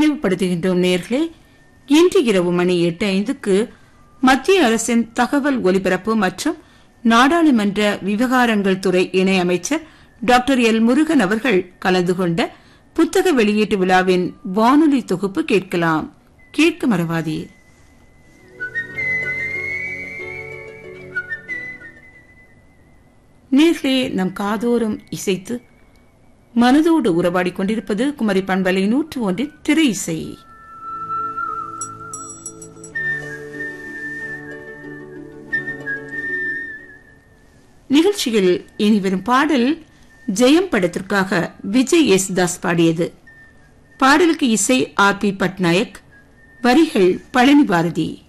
நினைவுபடுத்துகின்றோம் நேர்களே இன்று இரவு மணி எட்டு ஐந்துக்கு மத்திய அரசின் தகவல் ஒலிபரப்பு மற்றும் நாடாளுமன்ற விவகாரங்கள் துறை இணையமைச்சர் டாக்டர் எல் முருகன் அவர்கள் கலந்து கொண்ட புத்தக வெளியீட்டு விழாவின் வானொலி தொகுப்பு கேட்கலாம் கேட்க மறவாதீர் நேர்களே நம் காதோறும் இசைத்து மனதோடு உறவாடிக் கொண்டிருப்பது குமரி பண்பலை நூற்று ஒன்றின் திரை இசை நிகழ்ச்சியில் இனி வரும் பாடல் ஜெயம் படத்திற்காக விஜய் எஸ் தாஸ் பாடியது பாடலுக்கு இசை ஆர் பி பட்நாயக் வரிகள் பழனி பாரதி